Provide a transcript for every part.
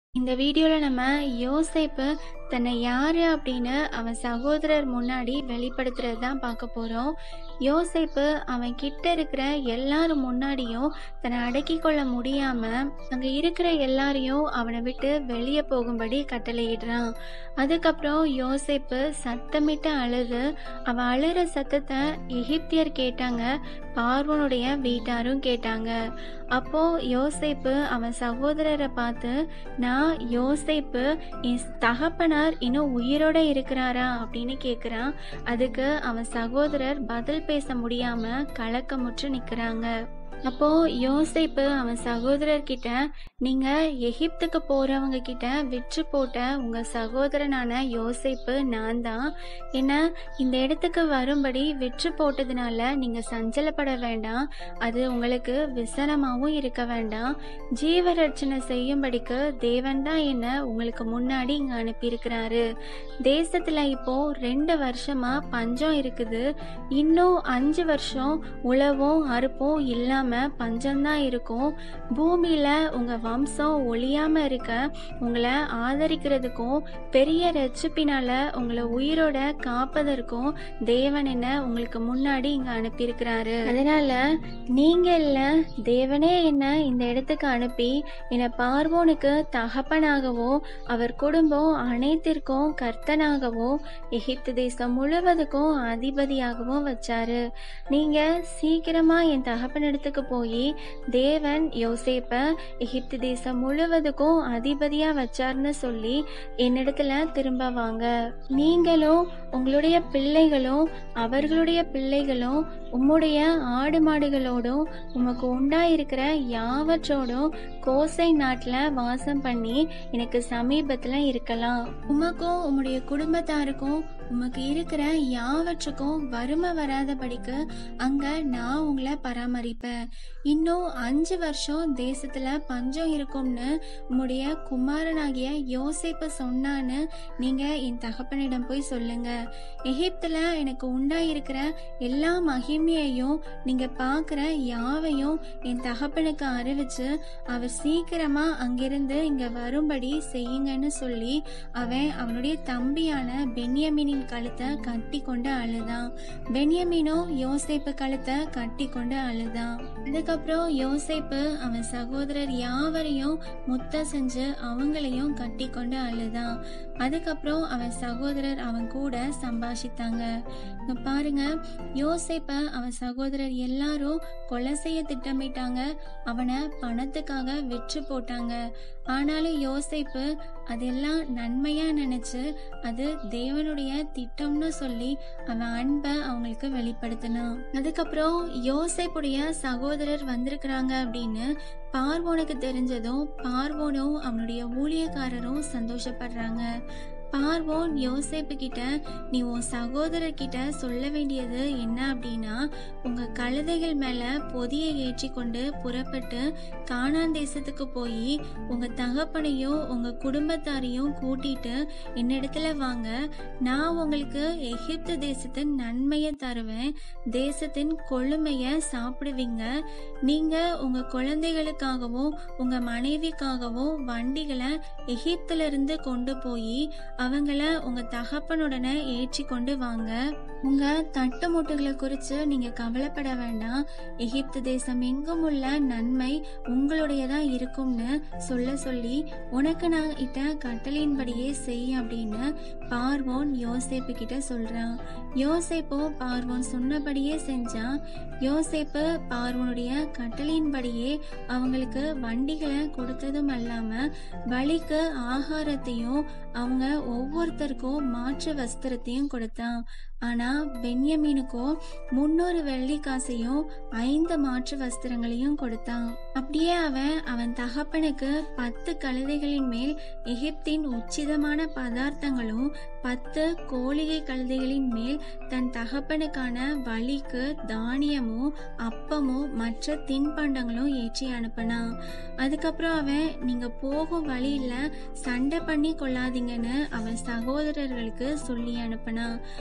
இந்த வீடியோவில் நம்ம யோசேப்பு தன்னை யார் அப்படின்னு அவன் சகோதரர் முன்னாடி வெளிப்படுத்துறது தான் பார்க்க போகிறோம் யோசேப்பு அவன் கிட்ட இருக்கிற எல்லாரும் முன்னாடியும் தன்னை அடக்கி கொள்ள முடியாமல் அங்கே இருக்கிற எல்லாரையும் அவனை விட்டு வெளியே போகும்படி கட்டளையிடுறான் அதுக்கப்புறம் யோசேப்பு சத்தமிட்டு அழுது அவன் அழுற சத்தத்தை எகிப்தியர் கேட்டாங்க பார்வனுடைய வீட்டாரும் கேட்டாங்க அப்போ யோசேப்பு அவன் சகோதரரை பார்த்து நான் யோசேப்பு என் தகப்பனார் இன்னும் உயிரோட இருக்கிறாரா அப்படின்னு கேட்குறான் அதுக்கு அவன் சகோதரர் பதில் பேச முடியாம கலக்கமுற்று நிற்கிறாங்க அப்போ யோசேப்பு அவன் சகோதரர்கிட்ட நீங்க எகிப்துக்கு போறவங்க கிட்ட விற்று போட்ட உங்க சகோதரனான யோசேப்பு நான் தான் என்ன இந்த இடத்துக்கு வரும்படி விற்று போட்டதுனால நீங்க சஞ்சலப்பட வேண்டாம் அது உங்களுக்கு விசனமாகவும் இருக்க வேண்டாம் ஜீவரட்சணை செய்யும்படிக்கு தேவன் தான் என்ன உங்களுக்கு முன்னாடி இங்க அனுப்பியிருக்கிறாரு தேசத்துல இப்போ ரெண்டு வருஷமா பஞ்சம் இருக்குது இன்னும் அஞ்சு வருஷம் உழவும் அறுப்பும் இல்லாம பஞ்சம்தான் இருக்கும் பூமியில உங்க வம்சம் ஒழியாம இருக்க உங்களை ஆதரிக்கிறதுக்கும் பெரிய ரட்சிப்பினால உங்களை உயிரோட காப்பதற்கும் தேவன் என்ன உங்களுக்கு முன்னாடி இங்க அனுப்பியிருக்கிறாரு அதனால நீங்க இல்ல தேவனே என்ன இந்த இடத்துக்கு அனுப்பி என்னை பார்வோனுக்கு தகப்பனாகவும் அவர் குடும்பம் அனைத்திற்கும் கர்த்தனாகவும் எகிப்து தேசம் முழுவதுக்கும் அதிபதியாகவும் வச்சாரு நீங்க சீக்கிரமா என் தகப்பனிடத்துக்கு போய் தேவன் யோசேப்ப எகிப்து தேசம் முழுவதுக்கும் அதிபதியா வச்சார்னு சொல்லி என்னிடத்துல திரும்ப வாங்க நீங்களும் உங்களுடைய பிள்ளைகளும் அவர்களுடைய பிள்ளைகளும் உம்முடைய ஆடு மாடுகளோடும் உமக்கு உண்டாயிருக்கிற யாவற்றோடும் கோசை நாட்டில் வாசம் பண்ணி எனக்கு சமீபத்தில் இருக்கலாம் உமக்கும் உம்முடைய குடும்பத்தாருக்கும் உமக்கு இருக்கிற யாவற்றுக்கும் வறுமை வராதபடிக்கு அங்க நான் உங்களை பராமரிப்பேன் இன்னும் அஞ்சு வருஷம் தேசத்துல பஞ்சம் இருக்கும்னு உம்முடைய குமாரனாகிய யோசேப்ப சொன்னான்னு நீங்க என் தகப்பனிடம் போய் சொல்லுங்க எகிப்துல எனக்கு உண்டாயிருக்கிற எல்லா மகிமையையும் நீங்க பார்க்குற யாவையும் என் தகப்பனுக்கு அறிவிச்சு அவர் சீக்கிரமா அங்கிருந்து இங்க வரும்படி செய்யுங்கன்னு சொல்லி அவன் அவனுடைய தம்பியான பென்யமினின் கழுத்தை கட்டி கொண்டு அழுதான் பென்யமினும் யோசேப்பு கழுத்தை கட்டி கொண்டு அழுதான் அதுக்கப்புறம் யோசேப்பு அவன் சகோதரர் யாவரையும் முத்த செஞ்சு அவங்களையும் கட்டி கொண்டு அழுதான் அதுக்கப்புறம் அவன் சகோதரர் அவன் கூட சம்பாஷித்தாங்க இங்க பாருங்க யோசேப்ப அவன் சகோதரர் எல்லாரும் கொலை செய்ய திட்டமிட்டாங்க அவனை பணத்துக்காக விற்று போட்டாங்க ஆனாலும் யோசேப்பு அதெல்லாம் நன்மையா நினைச்சு அது தேவனுடைய திட்டம்னு சொல்லி அவன் அன்பை அவங்களுக்கு வெளிப்படுத்தினான் அதுக்கப்புறம் யோசேப்புடைய சகோதரர் வந்திருக்கிறாங்க அப்படின்னு பார்வோனுக்கு தெரிஞ்சதும் பார்வோனும் அவனுடைய ஊழியக்காரரும் சந்தோஷப்படுறாங்க பார்வோன் யோசேப்பு கிட்ட நீ உன் சகோதரர்கிட்ட சொல்ல வேண்டியது என்ன அப்படின்னா உங்க கழுதைகள் மேல பொதியை ஏற்றி கொண்டு புறப்பட்டு கானான் தேசத்துக்கு போய் உங்க தகப்பனையும் உங்க குடும்பத்தாரையும் கூட்டிட்டு என்னிடத்துல வாங்க நான் உங்களுக்கு எகிப்து தேசத்தின் நன்மையை தருவேன் தேசத்தின் கொழுமைய சாப்பிடுவீங்க நீங்க உங்க குழந்தைகளுக்காகவும் உங்க மனைவிக்காகவும் வண்டிகளை எகிப்துல இருந்து கொண்டு போய் அவங்கள உங்க தகப்பனுடனே ஏற்றி கொண்டு வாங்க உங்க தட்டு மூட்டுகளை குறித்து நீங்க கவலைப்பட வேண்டாம் எகிப்து தேசம் எங்கும் உள்ள நன்மை உங்களுடையதா இருக்கும்னு சொல்ல சொல்லி உனக்கு நான் இட்ட கட்டளையின்படியே செய் அப்படின்னு பார்வோன் யோசேப்பு கிட்ட சொல்றான் யோசேப்போ பார்வோன் சொன்னபடியே செஞ்சான் யோசேப்பு பார்வோனுடைய கட்டளையின்படியே அவங்களுக்கு வண்டிகளை கொடுத்ததும் அல்லாம வழிக்கு ஆகாரத்தையும் அவங்க ஒவ்வொருத்தருக்கும் மாற்று வஸ்திரத்தையும் கொடுத்தான் ஆனா பென்யமீனுக்கோ முன்னூறு வெள்ளி காசையும் ஐந்து மாற்று வஸ்திரங்களையும் கொடுத்தான் அப்படியே அவன் அவன் தகப்பனுக்கு பத்து கழுதைகளின் மேல் எகிப்தின் உச்சிதமான பதார்த்தங்களும் பத்து கோழிகை கழுதைகளின் மேல் தன் தகப்பனுக்கான வழிக்கு தானியமும் அப்பமும் மற்ற தின்பண்டங்களும் ஏற்றி அனுப்பினான் அதுக்கப்புறம் அவன் நீங்க போகும் வழியில சண்டை பண்ணி கொள்ளாதீங்கன்னு அவன் சகோதரர்களுக்கு சொல்லி அனுப்பினான் அதுக்கப்புறம்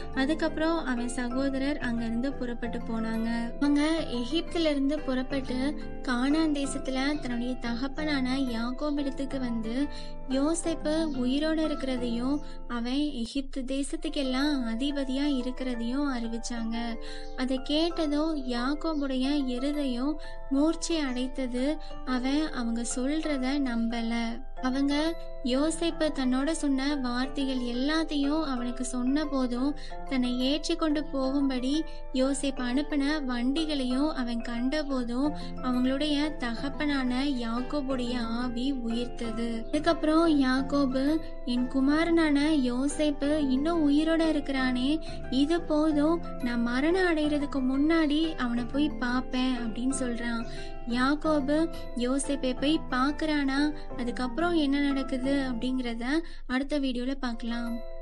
அதுக்கப்புறம் அவன் சகோதரர் அங்கிருந்து புறப்பட்டு போனாங்க அவங்க எகிப்துல இருந்து புறப்பட்டு கானான் தேசத்துல தன்னுடைய தகப்பனான யாக்கோபிடத்துக்கு வந்து யோசேப்பு உயிரோட இருக்கிறதையும் அவன் எகிப்து தேசத்துக்கெல்லாம் அதிபதியா இருக்கிறதையும் அறிவிச்சாங்க அதை கேட்டதும் யாக்கோபுடைய இருதயம் மூர்ச்சி அடைத்தது அவன் அவங்க சொல்றத நம்பல அவங்க யோசேப்பு தன்னோட சொன்ன வார்த்தைகள் எல்லாத்தையும் அவனுக்கு சொன்ன போதும் தன்னை ஏற்றி கொண்டு போகும்படி யோசேப்பு அனுப்பின வண்டிகளையும் அவன் கண்ட போதும் அவங்களுடைய தகப்பனான யாக்கோபுடைய ஆவி உயிர்த்தது அதுக்கப்புறம் யாக்கோபு என் குமாரனான யோசேப்பு இன்னும் உயிரோட இருக்கிறானே இது போதும் நான் மரணம் அடைகிறதுக்கு முன்னாடி அவனை போய் பார்ப்பேன் அப்படின்னு சொல்றான் யாக்கோபு யோசேப்பை போய் பார்க்கறானா அதுக்கப்புறம் என்ன நடக்குது அப்படிங்கிறத அடுத்த வீடியோல பார்க்கலாம்